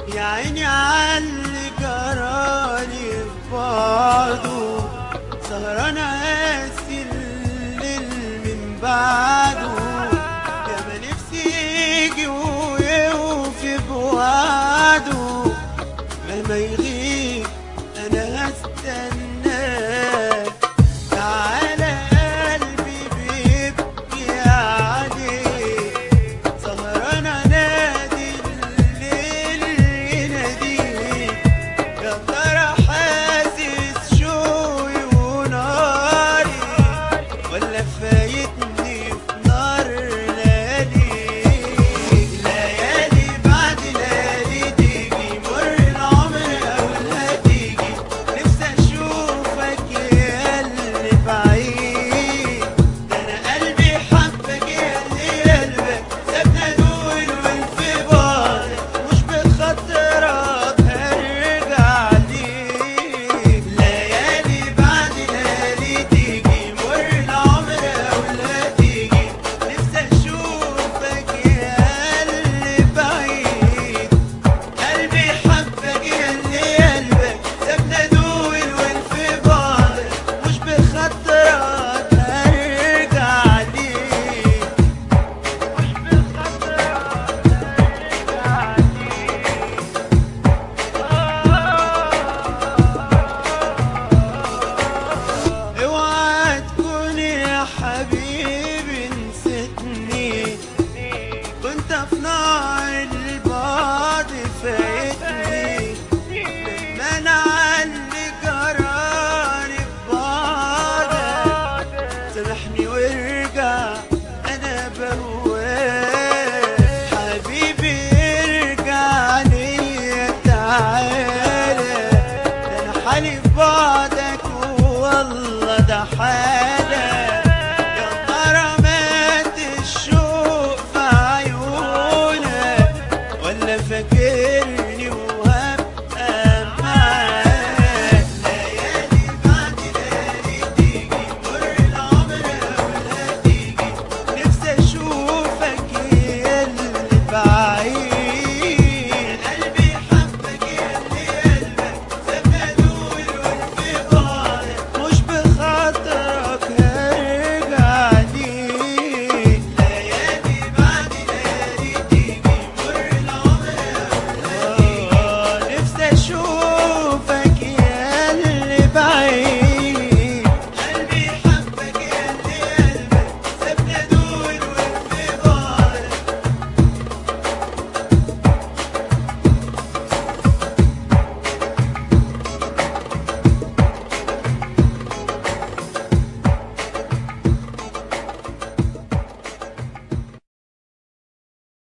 يا عيني عاللي جرالي في بعضه سهران قاسي الليل من بعده يا ما نفسي يجي ويوفي بوعده مهما يغيب انا هستناك تعالى قلبي بيبكي عليك سهران انادي الليل يناديك يا ترى حاسس شوقي وناري ولا فايتني في نار لياليك ليالي بعد ليالي تيجي مر العمر اولها تيجي نفسي اشوفك يا اللي بعيد ده انا قلبي حبك يا اللي قلبك سابنا دول والانفجار مش بخاطرك هرجع ليك ليالي بعد ليالي تيجي مر العمر اولها تيجي نفسي اشوفك يا اللي بعيد قلبي حبك يا اللي قلبك سابنا دول وانفجار مش بخاطرك هرجع ليك مش بخاطرك هرجع ليك اوعى تكون يا حبيبي نسيتني كنت في نار البعد فايتني لما انا عني جرالي ببعدك سامحني وارجع انا بهواك حبيبي ارجع ليا تعالى ده انا حالي في بعدك والله ده حالي